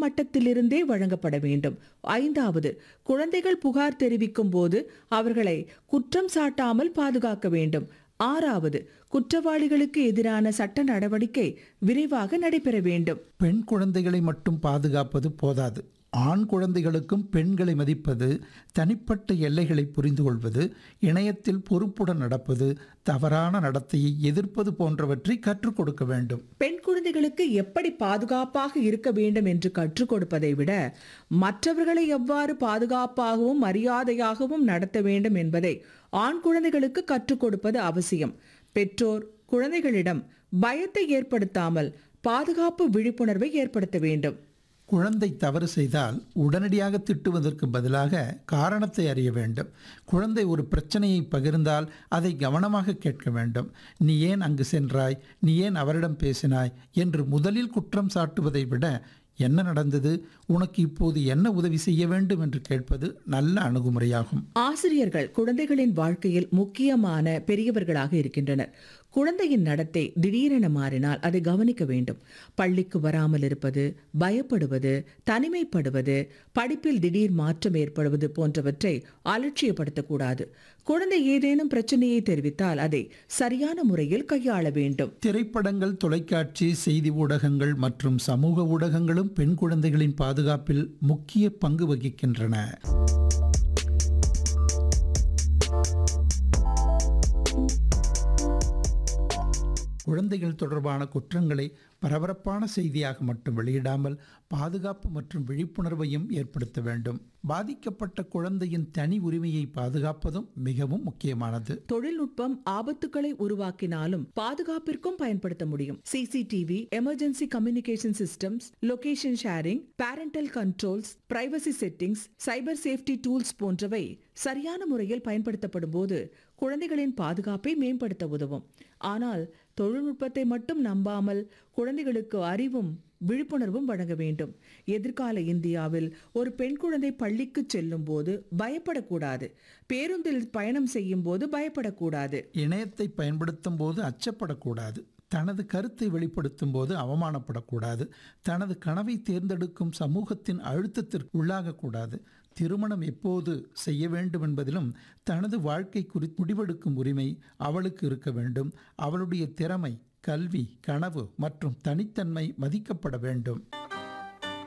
மட்டத்திலிருந்தே வழங்கப்பட வேண்டும் ஐந்தாவது குழந்தைகள் புகார் தெரிவிக்கும் போது அவர்களை குற்றம் சாட்டாமல் பாதுகாக்க வேண்டும் ஆறாவது குற்றவாளிகளுக்கு எதிரான சட்ட நடவடிக்கை விரைவாக நடைபெற வேண்டும் பெண் குழந்தைகளை மட்டும் பாதுகாப்பது போதாது ஆண் குழந்தைகளுக்கும் பெண்களை மதிப்பது தனிப்பட்ட எல்லைகளை புரிந்து கொள்வது இணையத்தில் பொறுப்புடன் நடப்பது தவறான நடத்தையை எதிர்ப்பது போன்றவற்றை கற்றுக் கொடுக்க வேண்டும் பெண் குழந்தைகளுக்கு எப்படி பாதுகாப்பாக இருக்க வேண்டும் என்று கற்றுக் கொடுப்பதை விட மற்றவர்களை எவ்வாறு பாதுகாப்பாகவும் மரியாதையாகவும் நடத்த வேண்டும் என்பதை ஆண் குழந்தைகளுக்கு கற்றுக் கொடுப்பது அவசியம் பெற்றோர் குழந்தைகளிடம் பயத்தை ஏற்படுத்தாமல் பாதுகாப்பு விழிப்புணர்வை ஏற்படுத்த வேண்டும் குழந்தை தவறு செய்தால் உடனடியாக திட்டுவதற்கு பதிலாக காரணத்தை அறிய வேண்டும் குழந்தை ஒரு பிரச்சனையை பகிர்ந்தால் அதை கவனமாக கேட்க வேண்டும் நீ ஏன் அங்கு சென்றாய் நீ ஏன் அவரிடம் பேசினாய் என்று முதலில் குற்றம் சாட்டுவதை விட என்ன நடந்தது உனக்கு இப்போது என்ன உதவி செய்ய வேண்டும் என்று கேட்பது நல்ல அணுகுமுறையாகும் ஆசிரியர்கள் குழந்தைகளின் வாழ்க்கையில் முக்கியமான பெரியவர்களாக இருக்கின்றனர் குழந்தையின் நடத்தை திடீரென மாறினால் அதை கவனிக்க வேண்டும் பள்ளிக்கு வராமல் இருப்பது பயப்படுவது தனிமைப்படுவது படிப்பில் திடீர் மாற்றம் ஏற்படுவது போன்றவற்றை அலட்சியப்படுத்தக்கூடாது குழந்தை ஏதேனும் பிரச்சனையை தெரிவித்தால் அதை சரியான முறையில் கையாள வேண்டும் திரைப்படங்கள் தொலைக்காட்சி செய்தி ஊடகங்கள் மற்றும் சமூக ஊடகங்களும் பெண் குழந்தைகளின் பாதுகாப்பில் முக்கிய பங்கு வகிக்கின்றன குழந்தைகள் தொடர்பான குற்றங்களை பரபரப்பான செய்தியாக மட்டும் வெளியிடாமல் பாதுகாப்பு மற்றும் விழிப்புணர்வையும் ஏற்படுத்த வேண்டும் பாதிக்கப்பட்ட குழந்தையின் தனி உரிமையை பாதுகாப்பதும் மிகவும் முக்கியமானது தொழில்நுட்பம் ஆபத்துக்களை உருவாக்கினாலும் பாதுகாப்பிற்கும் பயன்படுத்த முடியும் CCTV emergency communication systems location sharing parental controls privacy settings cyber safety tools போன்றவை சரியான முறையில் பயன்படுத்தப்படும் போது குழந்தைகளின் பாதுகாப்பை மேம்படுத்த உதவும் ஆனால் தொழில்நுட்பத்தை மட்டும் நம்பாமல் குழந்தைகளுக்கு அறிவும் விழிப்புணர்வும் வழங்க வேண்டும் எதிர்கால இந்தியாவில் ஒரு பெண் குழந்தை பள்ளிக்கு செல்லும் போது பயப்படக்கூடாது பேருந்தில் பயணம் செய்யும் போது பயப்படக்கூடாது இணையத்தை பயன்படுத்தும் போது அச்சப்படக்கூடாது தனது கருத்தை வெளிப்படுத்தும் போது அவமானப்படக்கூடாது தனது கனவை தேர்ந்தெடுக்கும் சமூகத்தின் அழுத்தத்திற்கு உள்ளாகக்கூடாது திருமணம் எப்போது செய்ய வேண்டும் என்பதிலும் தனது வாழ்க்கை குறித்து முடிவெடுக்கும் உரிமை அவளுக்கு இருக்க வேண்டும் அவளுடைய திறமை கல்வி கனவு மற்றும் தனித்தன்மை மதிக்கப்பட வேண்டும்